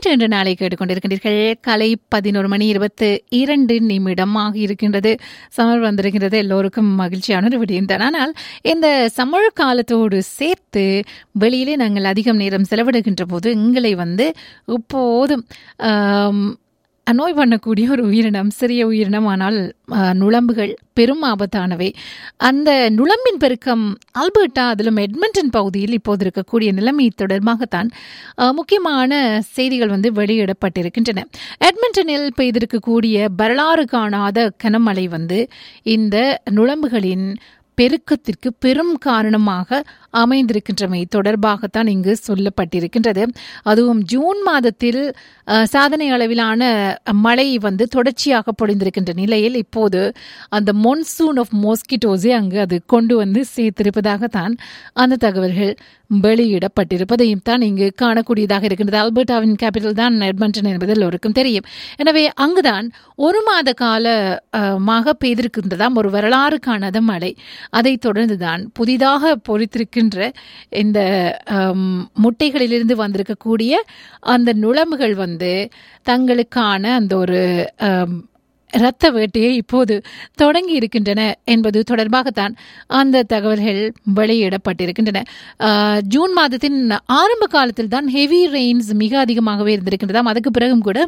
இன்று இன்று நாளை கேட்டுக்கொண்டிருக்கின்றீர்கள் கலை பதினோரு மணி இருபத்து இரண்டு நிமிடமாக இருக்கின்றது சமர் வந்திருக்கின்றது எல்லோருக்கும் மகிழ்ச்சியான ஒரு விடயம் தான் ஆனால் இந்த சமர் காலத்தோடு சேர்த்து வெளியிலே நாங்கள் அதிகம் நேரம் செலவிடுகின்ற போது எங்களை வந்து இப்போதும் ஆம், நோய் பண்ணக்கூடிய ஒரு உயிரினம் சிறிய உயிரினம் ஆனால் அஹ், நுளம்புகள் பெரும் ஆபத்தானவை அந்த நுளம்பின் பெருக்கம் ஆல்பர்ட்டா அதிலும் எட்மண்டன் பகுதியில் இப்போது இருக்கக்கூடிய நிலைமை தொடர்பாகத்தான் அஹ், முக்கியமான செய்திகள் வந்து வெளியிடப்பட்டிருக்கின்றன எட்மண்டனில் பெய்திருக்கக்கூடிய வரலாறு காணாத கனமழை வந்து இந்த நுளம்புகளின் பெருக்கத்திற்கு பெரும் காரணமாக அமைந்திருக்கின்றமை தொடர்பாகத்தான் இங்கு சொல்லப்பட்டிருக்கின்றது அதுவும் ஜூன் மாதத்தில் அஹ், சாதனை அளவிலான மழை வந்து தொடர்ச்சியாக பொழிந்திருக்கின்ற நிலையில் இப்போது அந்த மொன்சூன் ஆஃப் மோஸ்கிட்டோஸை அங்கு அது கொண்டு வந்து சேர்த்திருப்பதாகத்தான் அந்த தகவல்கள் வெளியிடப்பட்டிருப்பதையும் தான் இங்கு காணக்கூடியதாக இருக்கின்றது அல்பர்டாவின் கேபிட்டல் தான் எட்மண்டன் என்பது எல்லோருக்கும் தெரியும் எனவே அங்குதான் ஒரு மாத காலமாக பெய்திருக்கின்றதாம் ஒரு வரலாறு காணாத மழை அதைத் தொடர்ந்துதான் புதிதாக பொறித்திருக்கின்ற இந்த ஆம், முட்டைகளிலிருந்து வந்திருக்கக்கூடிய அந்த நுளம்புகள் வந்து தங்களுக்கான அந்த ஒரு ஆம், இரத்த வேட்டையை இப்போது தொடங்கி இருக்கின்றன என்பது தொடர்பாகத்தான் அந்த தகவல்கள் வெளியிடப்பட்டிருக்கின்றன ஆஹ், ஜூன் மாதத்தின் ஆரம்ப காலத்தில் தான் ஹெவி ரெயின்ஸ் மிக அதிகமாகவே இருந்திருக்கின்றதாம் அதுக்கு பிறகும் கூட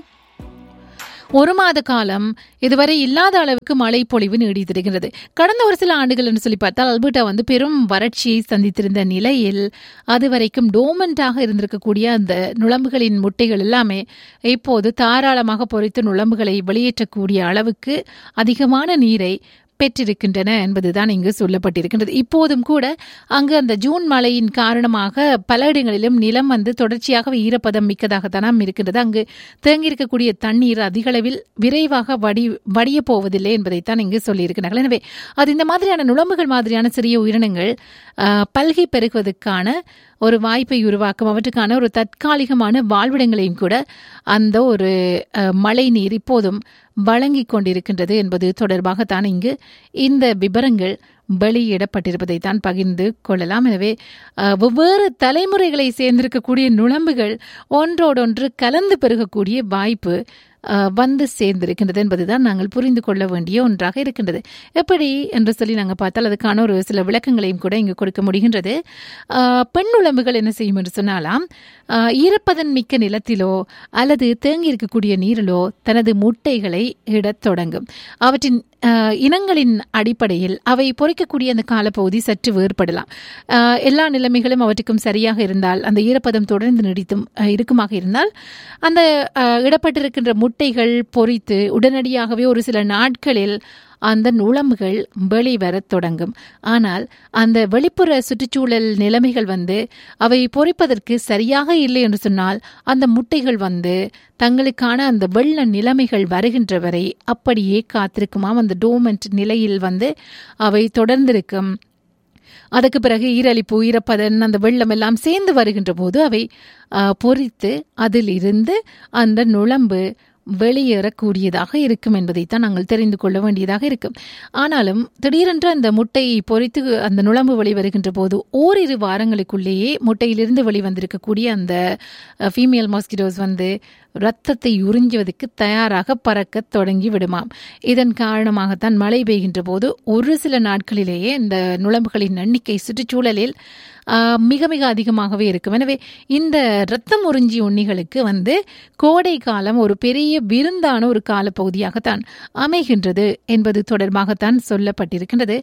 ஒரு மாத காலம் இதுவரை இல்லாத அளவுக்கு மழை பொழிவு நீடித்திருக்கிறது கடந்த ஒரு சில ஆண்டுகள் என்று சொல்லி பார்த்தால் அல்பர்டா வந்து பெரும் வறட்சியை சந்தித்திருந்த நிலையில் அது வரைக்கும் டோமண்டாக இருந்திருக்கக்கூடிய அந்த நுளம்புகளின் முட்டைகள் எல்லாமே இப்போது தாராளமாக பொறித்து நுளம்புகளை வெளியேற்றக்கூடிய அளவுக்கு அதிகமான நீரை பெற்றிருக்கின்றன என்பதுதான் இங்கு சொல்லப்பட்டிருக்கின்றது இப்போதும் கூட அங்கு அந்த ஜூன் மழையின் காரணமாக பல இடங்களிலும் நிலம் வந்து தொடர்ச்சியாக ஈரப்பதம் மிக்கதாகத்தான் இருக்கின்றது அங்கு தேங்கியிருக்கக்கூடிய தண்ணீர் அதிக அளவில் விரைவாக வடி வடிய போவதில்லை என்பதைத்தான் இங்கு சொல்லியிருக்கிறார்கள் எனவே அது இந்த மாதிரியான நுழம்புகள் மாதிரியான சிறிய உயிரினங்கள் ஆஹ், பல்கி பெருகுவதற்கான ஒரு வாய்ப்பை உருவாக்கும் அவற்றுக்கான ஒரு தற்காலிகமான வாழ்விடங்களையும் கூட அந்த ஒரு அஹ், மழை நீர் இப்போதும் வழங்கி கொண்டிருக்கின்றது என்பது தொடர்பாகத்தான் இங்கு இந்த விவரங்கள் வெளியிடப்பட்டிருப்பதை தான் பகிர்ந்து கொள்ளலாம் எனவே அஹ், வெவ்வேறு தலைமுறைகளை சேர்ந்திருக்கக்கூடிய நுழம்புகள் ஒன்றோடொன்று கலந்து பெருகக்கூடிய வாய்ப்பு அஹ், வந்து சேர்ந்திருக்கின்றது என்பதுதான் நாங்கள் புரிந்து கொள்ள வேண்டிய ஒன்றாக இருக்கின்றது எப்படி என்று சொல்லி நாங்கள் பார்த்தால் அதுக்கான ஒரு சில விளக்கங்களையும் கூட இங்கு கொடுக்க முடிகின்றது அஹ், பெண் உடம்புகள் என்ன செய்யும் என்று சொன்னாலாம் அஹ், ஈரப்பதன் மிக்க நிலத்திலோ அல்லது தேங்கி இருக்கக்கூடிய நீரிலோ தனது முட்டைகளை இடத் தொடங்கும் அவற்றின் அஹ், இனங்களின் அடிப்படையில் அவை பொறிக்கக்கூடிய அந்த காலப்பகுதி சற்று வேறுபடலாம் அஹ், எல்லா நிலைமைகளும் அவற்றுக்கும் சரியாக இருந்தால் அந்த ஈரப்பதம் தொடர்ந்து நீடித்தும் அஹ், இருக்குமாக இருந்தால் அந்த அஹ், இடப்பட்டிருக்கின்ற முட்டைகள் பொறித்து உடனடியாகவே ஒரு சில நாட்களில் அந்த நுழம்புகள் வெளிவரத் தொடங்கும் ஆனால் அந்த வெளிப்புற சுற்றுச்சூழல் நிலைமைகள் வந்து அவை பொறிப்பதற்கு சரியாக இல்லை என்று சொன்னால் அந்த முட்டைகள் வந்து தங்களுக்கான அந்த வெள்ள நிலைமைகள் வருகின்ற வரை அப்படியே காத்திருக்குமாம் அந்த டோமெண்ட் நிலையில் வந்து அவை தொடர்ந்திருக்கும் அதுக்கு பிறகு ஈரலிப்பு ஈரப்பதன் அந்த வெள்ளம் எல்லாம் சேர்ந்து வருகின்ற போது அவை ஆ, பொரித்து அதில் இருந்து அந்த நுழம்பு வெளியேறக்கூடியதாக இருக்கும் என்பதைத்தான் நாங்கள் தெரிந்து கொள்ள வேண்டியதாக இருக்கும் ஆனாலும் திடீரென்று அந்த முட்டையை பொரித்து அந்த நுழம்பு வெளிவருகின்ற போது ஓரிரு வாரங்களுக்குள்ளேயே முட்டையிலிருந்து வெளிவந்திருக்கக்கூடிய அந்த ஃபீமேல் மாஸ்கிட்டோஸ் வந்து இரத்தத்தை உறிஞ்சுவதற்கு தயாராக பறக்க தொடங்கி விடுமாம் இதன் காரணமாகத்தான் மழை பெய்கின்ற போது ஒரு சில நாட்களிலேயே இந்த நுழம்புகளின் எண்ணிக்கை சுற்றுச்சூழலில் ஆஹ், மிக மிக அதிகமாகவே இருக்கும் எனவே இந்த இரத்தம் உறிஞ்சி உண்ணிகளுக்கு வந்து கோடை காலம் ஒரு பெரிய விருந்தான ஒரு காலப்பகுதியாகத்தான் அமைகின்றது என்பது தொடர்பாகத்தான் சொல்லப்பட்டிருக்கின்றது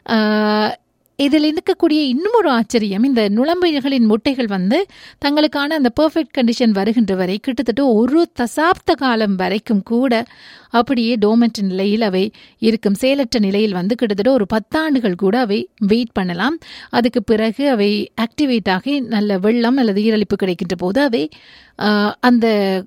ஆஹ், இதில் இருக்கக்கூடிய இன்னும் ஒரு ஆச்சரியம் இந்த நுழம்புகளின் முட்டைகள் வந்து தங்களுக்கான அந்த பெர்ஃபெக்ட் கண்டிஷன் வருகின்ற வரை கிட்டத்தட்ட ஒரு தசாப்த காலம் வரைக்கும் கூட அப்படியே டோமெண்ட் நிலையில் அவை இருக்கும் செயலற்ற நிலையில் வந்து கிட்டத்தட்ட ஒரு பத்தாண்டுகள் கூட அவை வெயிட் பண்ணலாம் அதுக்கு பிறகு அவை ஆக்டிவேட் ஆகி நல்ல வெள்ளம் அல்லது ஈரலிப்பு கிடைக்கின்ற போது அவை ஆஹ், அந்த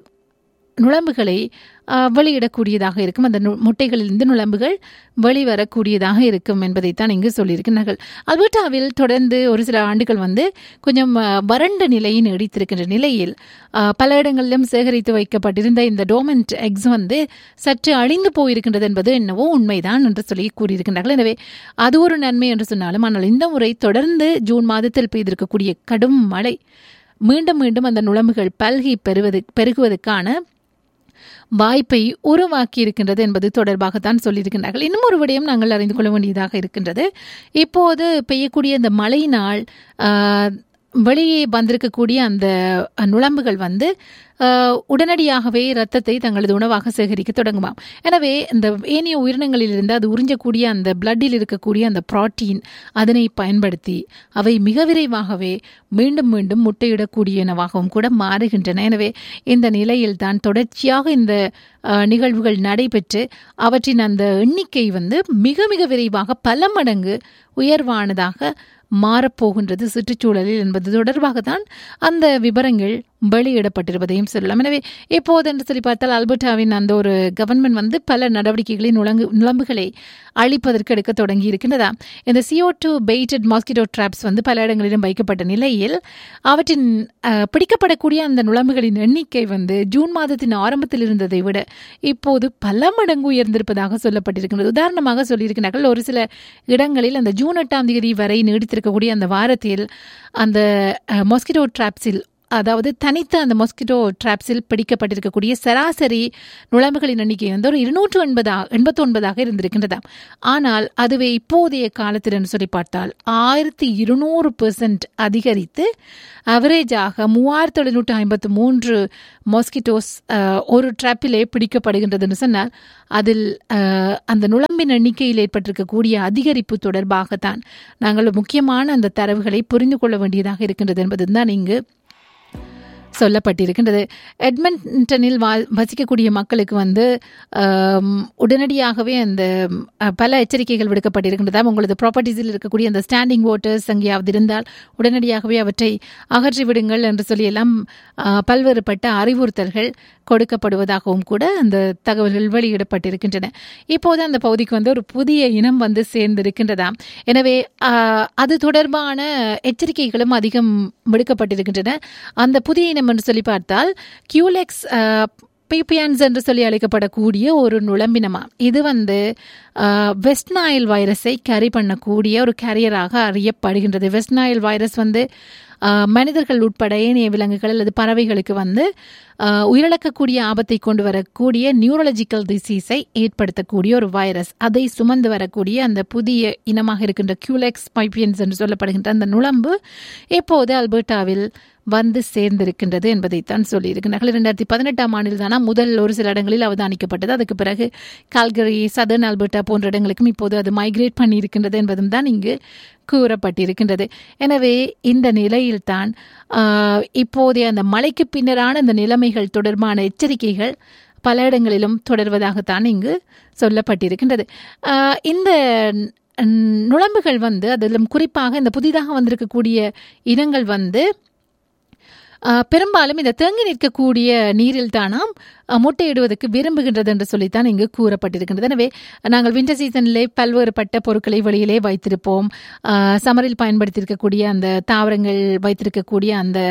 நுழம்புகளை ஆஹ், வெளியிடக்கூடியதாக இருக்கும் அந்த நு- முட்டைகளிலிருந்து நுழம்புகள் வெளிவரக்கூடியதாக இருக்கும் என்பதைத்தான் இங்கு சொல்லியிருக்கிறார்கள் அல்பர்டாவில் தொடர்ந்து ஒரு சில ஆண்டுகள் வந்து கொஞ்சம் ஆஹ், வறண்ட நிலையை நீடித்திருக்கின்ற நிலையில் ஆஹ், பல இடங்களிலும் சேகரித்து வைக்கப்பட்டிருந்த இந்த டோமெண்ட் எக்ஸ் வந்து சற்று அழிந்து போயிருக்கின்றது என்பது என்னவோ உண்மைதான் என்று சொல்லி கூறியிருக்கின்றார்கள் எனவே அது ஒரு நன்மை என்று சொன்னாலும் ஆனால் இந்த முறை தொடர்ந்து ஜூன் மாதத்தில் பெய்திருக்கக்கூடிய கடும் மழை மீண்டும் மீண்டும் அந்த நுழம்புகள் பல்கி பெறுவது பெருகுவதற்கான வாய்ப்பை உருவாக்கி இருக்கின்றது என்பது தொடர்பாகத்தான் சொல்லியிருக்கின்றார்கள் இன்னும் ஒரு விடயம் நாங்கள் அறிந்து கொள்ள வேண்டியதாக இருக்கின்றது இப்போது பெய்யக்கூடிய இந்த மழையினால் ஆஹ், வெளியே வந்திருக்கக்கூடிய அந்த நுழம்புகள் வந்து ஆஹ், உடனடியாகவே இரத்தத்தை தங்களது உணவாக சேகரிக்க தொடங்குமாம் எனவே இந்த ஏனைய உயிரினங்களிலிருந்து அது உறிஞ்சக்கூடிய அந்த பிளட்டில் இருக்கக்கூடிய அந்த புரோட்டீன் அதனை பயன்படுத்தி அவை மிக விரைவாகவே மீண்டும் மீண்டும் முட்டையிடக்கூடியனவாகவும் கூட மாறுகின்றன எனவே இந்த நிலையில் தான் தொடர்ச்சியாக இந்த ஆஹ், நிகழ்வுகள் நடைபெற்று அவற்றின் அந்த எண்ணிக்கை வந்து மிக மிக விரைவாக பல மடங்கு உயர்வானதாக மாறப்போகின்றது சுற்றுச்சூழலில் என்பது தொடர்பாக தான் அந்த விவரங்கள் வெளியிடப்பட்டிருப்பதையும் சொல்லலாம் எனவே இப்போது என்று சொல்லி பார்த்தால் அல்பர்டாவின் அந்த ஒரு கவர்மெண்ட் வந்து பல நடவடிக்கைகளின் நுழங்கு நுழம்புகளை அழிப்பதற்கு எடுக்க தொடங்கி இருக்கின்றதா இந்த CO two baited mosquito traps வந்து பல இடங்களிலும் வைக்கப்பட்ட நிலையில் அவற்றின் அஹ், பிடிக்கப்படக்கூடிய அந்த நுழம்புகளின் எண்ணிக்கை வந்து ஜூன் மாதத்தின் ஆரம்பத்தில் இருந்ததை விட இப்போது பல மடங்கு உயர்ந்திருப்பதாக சொல்லப்பட்டிருக்கின்றது உதாரணமாக சொல்லியிருக்கிறார்கள் ஒரு சில இடங்களில் அந்த ஜூன் எட்டாம் தேதி வரை நீடித்திருக்கக்கூடிய அந்த வாரத்தில் அந்த மாஸ்கிட்டோ ட்ராப்ஸில் அதாவது தனித்த அந்த மொஸ்கிட்டோ ட்ராப்ஸில் பிடிக்கப்பட்டிருக்கக்கூடிய சராசரி நுழம்புகளின் எண்ணிக்கை வந்து ஒரு இருநூற்று எண்பதா எண்பத்தி ஒன்பதாக இருந்திருக்கின்றதாம் ஆனால் அதுவே இப்போதைய காலத்தில் என்று சொல்லி பார்த்தால் ஆயிரத்தி இருநூறு பெர்சன்ட் அதிகரித்து அவரேஜாக மூவாயிரத்தி எழுநூற்று ஐம்பத்து மூன்று மொஸ்கிட்டோஸ் ஒரு ட்ராப்பிலே பிடிக்கப்படுகின்றதுன்னு சொன்னால் அதில் அஹ், அந்த நுழம்பின் எண்ணிக்கையில் ஏற்பட்டிருக்கக்கூடிய அதிகரிப்பு தொடர்பாகத்தான் நாங்கள் முக்கியமான அந்த தரவுகளை புரிந்து கொள்ள வேண்டியதாக இருக்கின்றது என்பதுதான் இங்கு சொல்லப்பட்டிருக்கின்றது எட்மண்டனில் வா வசிக்கக்கூடிய மக்களுக்கு வந்து ஆம், உடனடியாகவே அந்த அஹ், பல எச்சரிக்கைகள் விடுக்கப்பட்டிருக்கின்றதா உங்களது ப்ராப்பர்ட்டிஸில் இருக்கக்கூடிய அந்த ஸ்டாண்டிங் வாட்டர்ஸ் எங்கேயாவது இருந்தால் உடனடியாகவே அவற்றை அகற்றி விடுங்கள் என்று சொல்லி எல்லாம் அஹ், பல்வேறுபட்ட அறிவுறுத்தல்கள் கொடுக்கப்படுவதாகவும் கூட அந்த தகவல்கள் வெளியிடப்பட்டிருக்கின்றன இப்போது அந்த பகுதிக்கு வந்து ஒரு புதிய இனம் வந்து சேர்ந்திருக்கின்றதாம் எனவே ஆஹ், அது தொடர்பான எச்சரிக்கைகளும் அதிகம் விடுக்கப்பட்டிருக்கின்றன அந்த புதிய இனம் என்று சொல்லி பார்த்தால் கியூலெக்ஸ் பிபியான்ஸ் என்று சொல்லி அழைக்கப்படக்கூடிய ஒரு நுழம்பினமா இது வந்து ஆஹ், வெஸ்ட் நாயில் வைரஸை கேரி பண்ணக்கூடிய ஒரு கேரியராக அறியப்படுகின்றது வெஸ்ட் நாயில் வைரஸ் வந்து ஆஹ், மனிதர்கள் உட்பட ஏனைய விலங்குகள் அல்லது பறவைகளுக்கு வந்து ஆஹ், உயிரிழக்கக்கூடிய ஆபத்தை கொண்டு வரக்கூடிய நியூரலஜிக்கல் டிசீஸை ஏற்படுத்தக்கூடிய ஒரு வைரஸ் அதை சுமந்து வரக்கூடிய அந்த புதிய இனமாக இருக்கின்ற கியூலெக்ஸ் பைப்பியன்ஸ் என்று சொல்லப்படுகின்ற அந்த நுழம்பு இப்போது அல்பர்டாவில் வந்து சேர்ந்திருக்கின்றது என்பதைத்தான் சொல்லியிருக்கிறார்கள் இரண்டாயிரத்தி பதினெட்டாம் ஆண்டில் தானா முதல் ஒரு சில இடங்களில் அவதானிக்கப்பட்டது அதுக்கு பிறகு கால்கரி சதர்ன் ஆல்பர்டா போன்ற இடங்களுக்கும் இப்போது அது மைக்ரேட் பண்ணியிருக்கின்றது என்பதும் தான் இங்கு கூறப்பட்டிருக்கின்றது எனவே இந்த நிலையில்தான் ஆஹ், இப்போதைய அந்த மழைக்கு பின்னரான இந்த நிலைமைகள் தொடர்பான எச்சரிக்கைகள் பல இடங்களிலும் தொடர்வதாகத்தான் இங்கு சொல்லப்பட்டிருக்கின்றது ஆஹ், இந்த ந- நுழம்புகள் வந்து அதிலும் குறிப்பாக இந்த புதிதாக வந்திருக்கக்கூடிய இனங்கள் வந்து ஆஹ், பெரும்பாலும் இந்த தேங்கி நிற்கக்கூடிய நீரில் தானாம் ஆஹ், முட்டையிடுவதற்கு விரும்புகின்றது என்று சொல்லித்தான் இங்கு கூறப்பட்டிருக்கின்றது எனவே நாங்கள் வின்டர் சீசனிலே பல்வேறுபட்ட பொருட்களை வெளியிலே வைத்திருப்போம் ஆஹ், சமரில் பயன்படுத்தியிருக்கக்கூடிய அந்த தாவரங்கள் வைத்திருக்கக்கூடிய அந்த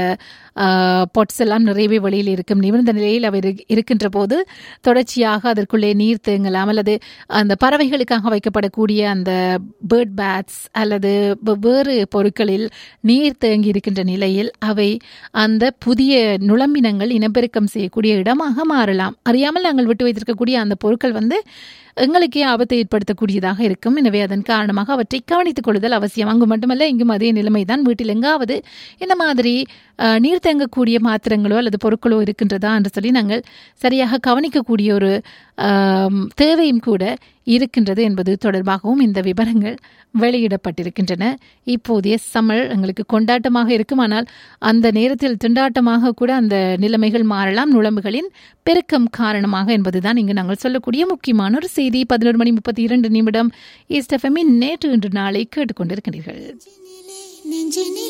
பொட்ஸ் எல்லாம் நிறையவே வெளியில் இருக்கும் நிமிர்ந்த நிலையில் அவை இரு- இருக்கின்ற போது தொடர்ச்சியாக அதற்குள்ளே நீர் தேங்கலாம் அல்லது அந்த பறவைகளுக்காக வைக்கப்படக்கூடிய அந்த பேர்ட் பேட்ஸ் அல்லது வெ- வேறு பொருட்களில் நீர் தேங்கி இருக்கின்ற நிலையில் அவை அந்த புதிய நுழம்பினங்கள் இனப்பெருக்கம் செய்யக்கூடிய இடமாக மாறலாம் அறியாமல் நாங்கள் விட்டு வைத்திருக்கக்கூடிய அந்த பொருட்கள் வந்து எங்களுக்கே ஆபத்தை ஏற்படுத்தக்கூடியதாக இருக்கும் எனவே அதன் காரணமாக அவற்றை கவனித்துக் கொள்ளுதல் அவசியம் அங்கு மட்டுமல்ல இங்கும் அதே நிலைமைதான் வீட்டில் எங்காவது இந்த மாதிரி அஹ், நீர் தேங்கக்கூடிய மாத்திரங்களோ அல்லது பொருட்களோ இருக்கின்றதா என்று சொல்லி நாங்கள் சரியாக கவனிக்கக்கூடிய ஒரு ஆம், தேவையும் கூட இருக்கின்றது என்பது தொடர்பாகவும் இந்த விவரங்கள் வெளியிடப்பட்டிருக்கின்றன இப்போதைய சம்மர் எங்களுக்கு கொண்டாட்டமாக இருக்கும் ஆனால் அந்த நேரத்தில் திண்டாட்டமாக கூட அந்த நிலைமைகள் மாறலாம் நுழம்புகளின் பெருக்கம் காரணமாக என்பதுதான் இங்கு நாங்கள் சொல்லக்கூடிய முக்கியமான ஒரு செய்தி பதினோரு மணி முப்பத்தி இரண்டு நிமிடம் ஈஸ்ட் எஃப்எம்மின் நேற்று இன்று நாளை கேட்டுக்கொண்டிருக்கிறீர்கள் நெஞ்சினிலே